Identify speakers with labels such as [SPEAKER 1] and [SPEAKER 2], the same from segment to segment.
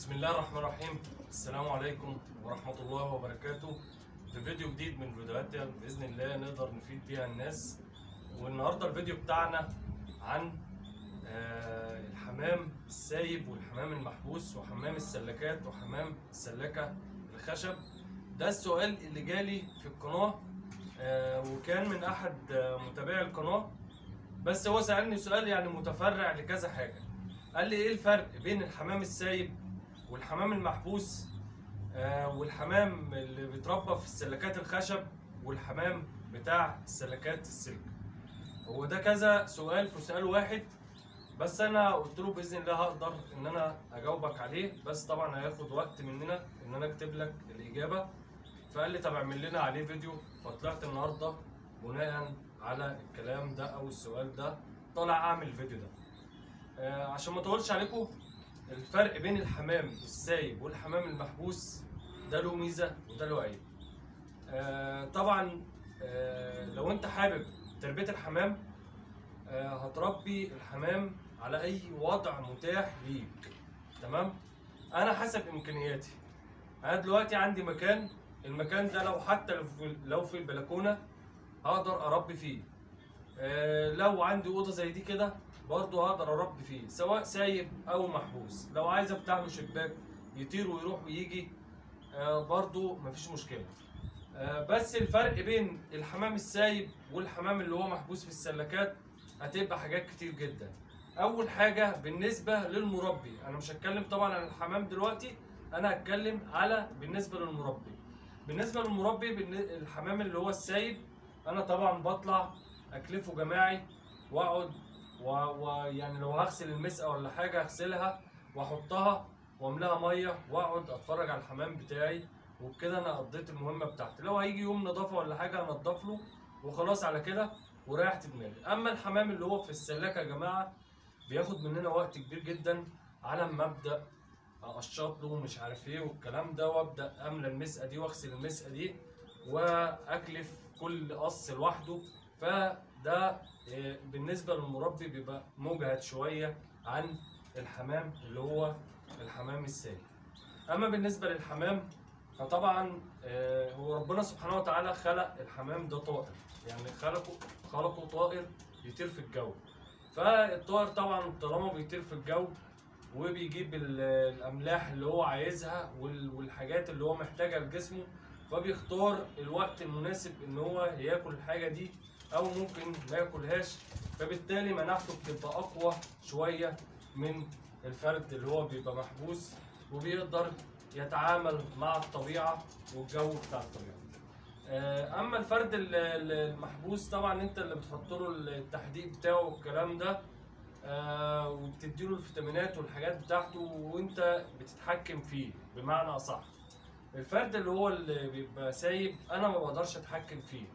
[SPEAKER 1] بسم الله الرحمن الرحيم السلام عليكم ورحمة الله وبركاته في فيديو جديد من فيديوهاتنا بإذن الله نقدر نفيد بيها الناس والنهاردة الفيديو بتاعنا عن آه، الحمام السايب والحمام المحبوس وحمام السلكات وحمام السلكة الخشب ده السؤال اللي جالي في القناة آه، وكان من أحد آه، متابعي القناة بس هو سألني سؤال يعني متفرع لكذا حاجة قال لي ايه الفرق بين الحمام السايب والحمام المحبوس آه والحمام اللي بيتربى في السلكات الخشب والحمام بتاع السلكات السلك هو ده كذا سؤال في سؤال واحد بس انا قلت له باذن الله هقدر ان انا اجاوبك عليه بس طبعا هياخد وقت مننا ان انا اكتب لك الاجابه فقال لي طب اعمل لنا عليه فيديو فطلعت النهارده بناء على الكلام ده او السؤال ده طالع اعمل الفيديو ده آه، عشان ما اطولش عليكم الفرق بين الحمام السايب والحمام المحبوس ده له ميزه وده له عيب آه، طبعا آه، لو انت حابب تربيه الحمام آه، هتربي الحمام على اي وضع متاح ليك تمام انا حسب امكانياتي انا دلوقتي عندي مكان المكان ده لو حتى لو في- لو في البلكونه هقدر اربي فيه آه، لو عندي اوضه زي دي كده برضه هقدر اربي فيه سواء سايب او محبوس لو عايز افتح له شباك يطير ويروح ويجي آه، برضه مفيش مشكله آه، بس الفرق بين الحمام السايب والحمام اللي هو محبوس في السلكات هتبقى حاجات كتير جدا اول حاجه بالنسبه للمربي انا مش هتكلم طبعا عن الحمام دلوقتي انا هتكلم على بالنسبه للمربي بالنسبه للمربي بالن- الحمام اللي هو السايب انا طبعا بطلع اكلفه جماعي واقعد ويعني لو هغسل المسقه ولا حاجه اغسلها واحطها واملاها ميه واقعد اتفرج على الحمام بتاعي وبكده انا قضيت المهمه بتاعتي لو هيجي يوم نظافه ولا حاجه انضف له وخلاص على كده وريحت دماغي اما الحمام اللي هو في السلاكه يا جماعه بياخد مننا وقت كبير جدا على ما ابدا اقشط له مش عارف ايه والكلام ده وابدا املى المسقه دي واغسل المسقه دي واكلف كل قص لوحده فده آه، بالنسبه للمربي بيبقى مجهد شويه عن الحمام اللي هو الحمام السائل اما بالنسبه للحمام فطبعا آه، هو ربنا سبحانه وتعالى خلق الحمام ده طائر يعني خلقه خلقه طائر يطير في الجو فالطائر طبعا طالما بيطير في الجو وبيجيب ال- الاملاح اللي هو عايزها وال- والحاجات اللي هو محتاجها لجسمه فبيختار الوقت المناسب ان هو ياكل الحاجه دي او ممكن ما ياكلهاش فبالتالي مناعته بتبقى اقوى شويه من الفرد اللي هو بيبقى محبوس وبيقدر يتعامل مع الطبيعه والجو بتاع الطبيعه آه، اما الفرد ال- ال- المحبوس طبعا انت اللي بتحط له التحديق بتاعه والكلام ده آه، وبتديله الفيتامينات والحاجات بتاعته وانت بتتحكم فيه بمعنى اصح الفرد اللي هو اللي بيبقى سايب انا ما بقدرش اتحكم فيه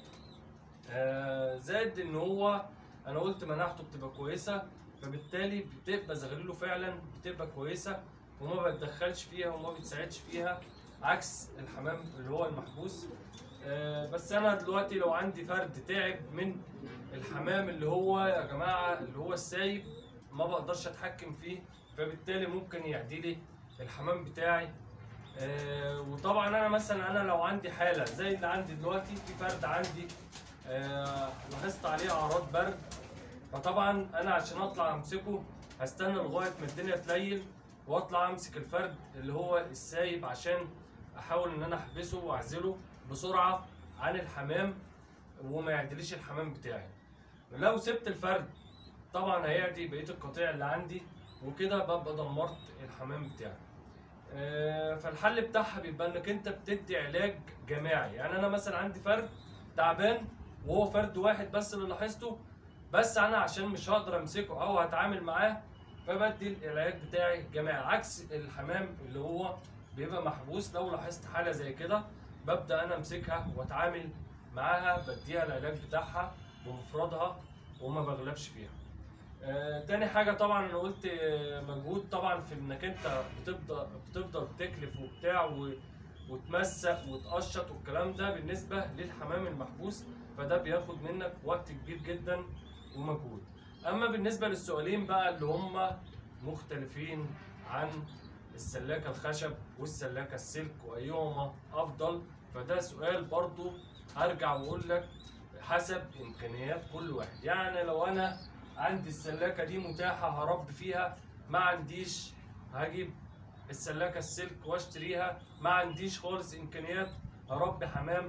[SPEAKER 1] آه، زائد ان هو انا قلت مناعته بتبقى كويسه فبالتالي بتبقى زغلوله فعلا بتبقى كويسه وما بتدخلش فيها وما بتساعدش فيها عكس الحمام اللي هو المحبوس آه، بس انا دلوقتي لو عندي فرد تعب من الحمام اللي هو يا جماعه اللي هو السايب ما بقدرش اتحكم فيه فبالتالي ممكن يعدي لي الحمام بتاعي آه، وطبعا انا مثلا انا لو عندي حاله زي اللي عندي دلوقتي في فرد عندي آه، لاحظت عليه اعراض برد فطبعا انا عشان اطلع امسكه هستنى لغايه ما الدنيا تليل واطلع امسك الفرد اللي هو السايب عشان احاول ان انا احبسه واعزله بسرعه عن الحمام وما يعدليش الحمام بتاعي لو سبت الفرد طبعا هيعدي بقيه القطيع اللي عندي وكده ببقى دمرت الحمام بتاعي آه، فالحل بتاعها بيبقى انك انت بتدي علاج جماعي يعني انا مثلا عندي فرد تعبان وهو فرد واحد بس اللي لاحظته بس انا عشان مش هقدر امسكه او هتعامل معاه فبدي العلاج بتاعي جماعي عكس الحمام اللي هو بيبقى محبوس لو لاحظت حاله زي كده ببدا انا امسكها واتعامل معاها بديها العلاج بتاعها بمفردها وما بغلبش فيها آه، تاني حاجة طبعا انا قلت آه، مجهود طبعا في انك انت بتفضل بتفضل تكلف وبتاع و- وتمسك وتقشط والكلام ده بالنسبة للحمام المحبوس فده بياخد منك وقت كبير جدا ومجهود اما بالنسبة للسؤالين بقى اللي هم مختلفين عن السلاكه الخشب والسلاكه السلك وايهما افضل فده سؤال برضو هرجع واقول لك حسب امكانيات كل واحد يعني لو انا عندي السلاكه دي متاحه هربي فيها ما عنديش هجيب السلاكه السلك واشتريها ما عنديش خالص امكانيات اربي حمام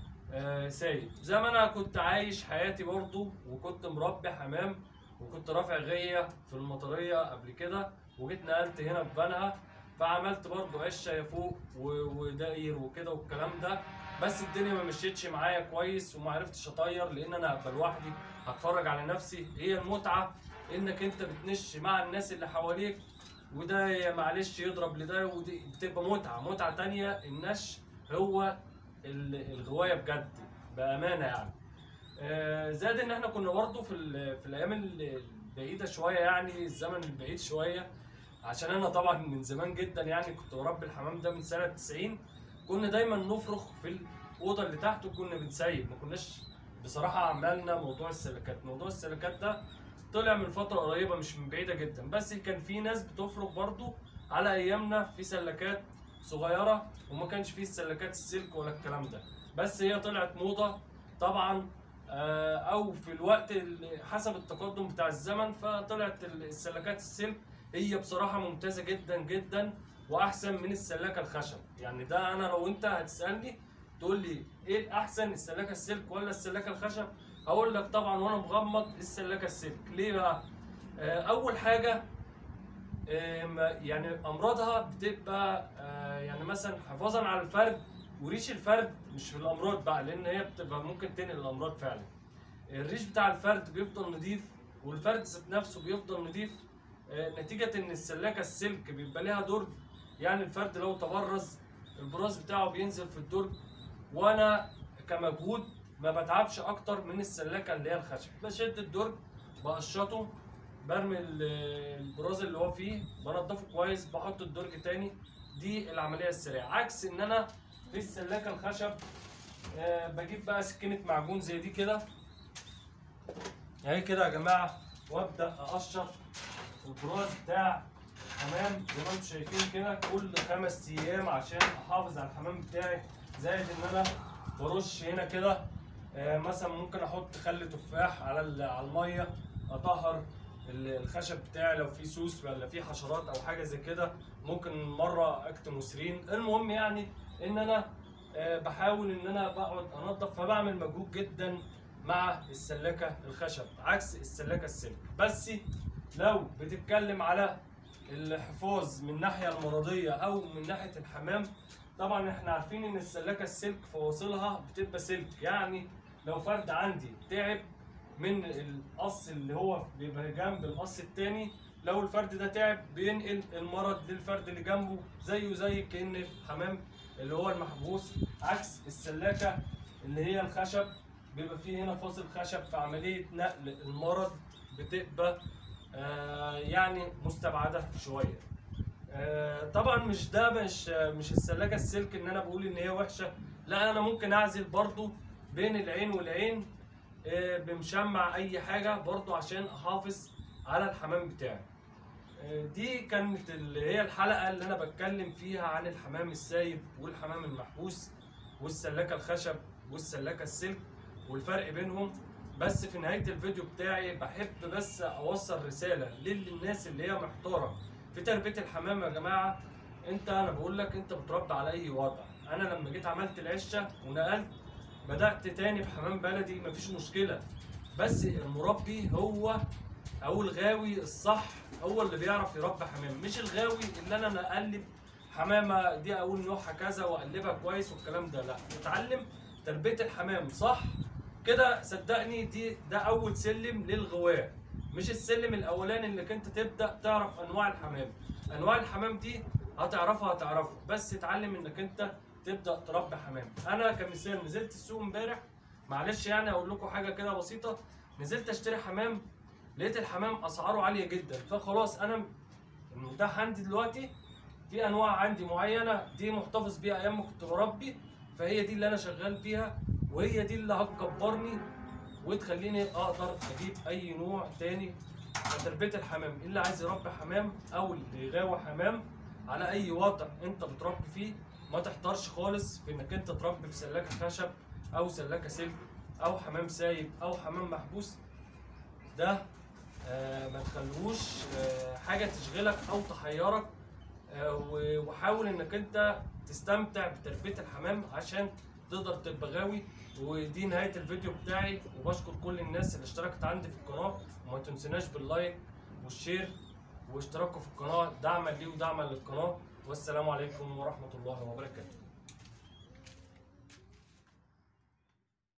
[SPEAKER 1] آه سايب زي ما انا كنت عايش حياتي برضو وكنت مربي حمام وكنت رافع غيه في المطريه قبل كده وجيت نقلت هنا في بنها فعملت برضو عشه فوق و- وداير وكده والكلام ده بس الدنيا ما مشيتش معايا كويس وما عرفتش اطير لان انا هبقى لوحدي هتفرج على نفسي هي المتعه انك انت بتنش مع الناس اللي حواليك وده يا معلش يضرب لده ودي بتبقى متعه متعه تانية النش هو ال- الغوايه بجد بامانه يعني آه، زائد ان احنا كنا برضه في ال- في الايام ال- البعيده شويه يعني الزمن البعيد شويه عشان انا طبعا من زمان جدا يعني كنت بربي الحمام ده من سنه 90 كنا دايما نفرخ في الاوضه اللي تحت وكنا بنسيب ما كناش بصراحه عملنا موضوع السلكات موضوع السلكات ده طلع من فتره قريبه مش من بعيده جدا بس كان في ناس بتفرق برضو على ايامنا في سلكات صغيره وما كانش فيه السلكات السلك ولا الكلام ده بس هي طلعت موضه طبعا آه، او في الوقت اللي حسب التقدم بتاع الزمن فطلعت السلكات السلك هي بصراحه ممتازه جدا جدا واحسن من السلاكه الخشب يعني ده انا لو انت هتسالني تقول لي ايه الاحسن السلاكه السلك ولا السلاكه الخشب هقول لك طبعا وانا مغمض السلاكه السلك ليه بقى آه، اول حاجه آه، ما- يعني امراضها بتبقى آه، يعني مثلا حفاظا على الفرد وريش الفرد مش في الامراض بقى لان هي بتبقى ممكن تنقل الامراض فعلا الريش بتاع الفرد بيفضل نضيف والفرد ذات نفسه بيفضل نضيف آه، نتيجة ان السلاكة السلك بيبقى ليها درج يعني الفرد لو تبرز البراز بتاعه بينزل في الدرج وانا كمجهود ما بتعبش اكتر من السلاكة اللي هي الخشب بشد الدرج بقشطه برمي ال- البراز اللي هو فيه بنضفه كويس بحط الدرج تاني دي العملية السريعة عكس ان انا في السلاكة الخشب آه، بجيب بقى سكينة معجون زي دي كده اهي كده يا جماعة وابدأ اقشط البراز بتاع الحمام زي ما انتم شايفين كده كل خمس ايام عشان احافظ على الحمام بتاعي زائد ان انا برش هنا كده آه، مثلا ممكن احط خل تفاح على ال- على الميه اطهر ال- الخشب بتاعي لو في سوس ولا في حشرات او حاجه زي كده ممكن مره اكتم مسرين المهم يعني ان انا آه، بحاول ان انا بقعد انضف فبعمل مجهود جدا مع السلاكه الخشب عكس السلاكه السلك بس لو بتتكلم على الحفاظ من الناحيه المرضيه او من ناحيه الحمام طبعا احنا عارفين ان السلاكه السلك فواصلها بتبقى سلك يعني لو فرد عندي تعب من القص اللي هو بيبقى جنب القص التاني لو الفرد ده تعب بينقل المرض للفرد اللي جنبه زيه زي كأن الحمام اللي هو المحبوس عكس السلاكة اللي هي الخشب بيبقى فيه هنا فاصل خشب في عملية نقل المرض بتبقى آه يعني مستبعدة شوية آه، طبعا مش ده مش مش السلاكه السلك ان انا بقول ان هي وحشه لا انا ممكن اعزل برضو بين العين والعين آه، بمشمع اي حاجه برضو عشان احافظ على الحمام بتاعي آه، دي كانت اللي هي الحلقه اللي انا بتكلم فيها عن الحمام السايب والحمام المحبوس والسلاكه الخشب والسلاكه السلك والفرق بينهم بس في نهايه الفيديو بتاعي بحب بس اوصل رساله للناس اللي هي محتاره في تربيه الحمام يا جماعه انت انا بقول لك انت بتربي على اي وضع انا لما جيت عملت العشه ونقلت بدات تاني بحمام بلدي مفيش مشكله بس المربي هو او الغاوي الصح هو اللي بيعرف يربي حمام مش الغاوي اللي انا اقلب حمامه دي اقول نوعها كذا واقلبها كويس والكلام ده لا اتعلم تربيه الحمام صح كده صدقني دي ده اول سلم للغواء مش السلم الاولاني انك انت تبدا تعرف انواع الحمام انواع الحمام دي هتعرفها هتعرفها بس اتعلم انك انت تبدا تربي حمام انا كمثال نزلت السوق امبارح معلش يعني اقول لكم حاجه كده بسيطه نزلت اشتري حمام لقيت الحمام اسعاره عاليه جدا فخلاص انا المتاح عندي دلوقتي في انواع عندي معينه دي محتفظ بيها ايام ما كنت بربي فهي دي اللي انا شغال فيها وهي دي اللي هتكبرني وتخليني اقدر اجيب اي نوع تاني لتربيه الحمام اللي عايز يربي حمام او اللي يغاوي حمام على اي وضع انت بتربي فيه ما تحتارش خالص في انك انت تربي في سلاكه خشب او سلاكه سلك او حمام سايب او حمام محبوس ده آه، ما تخلوش آه، حاجه تشغلك او تحيرك آه، و- وحاول انك انت تستمتع بتربيه الحمام عشان تقدر تبقى غاوي ودي نهايه الفيديو بتاعي وبشكر كل الناس اللي اشتركت عندي في القناه وما تنسوناش باللايك والشير واشتراكوا في القناه دعما لي ودعما للقناه والسلام عليكم ورحمه الله وبركاته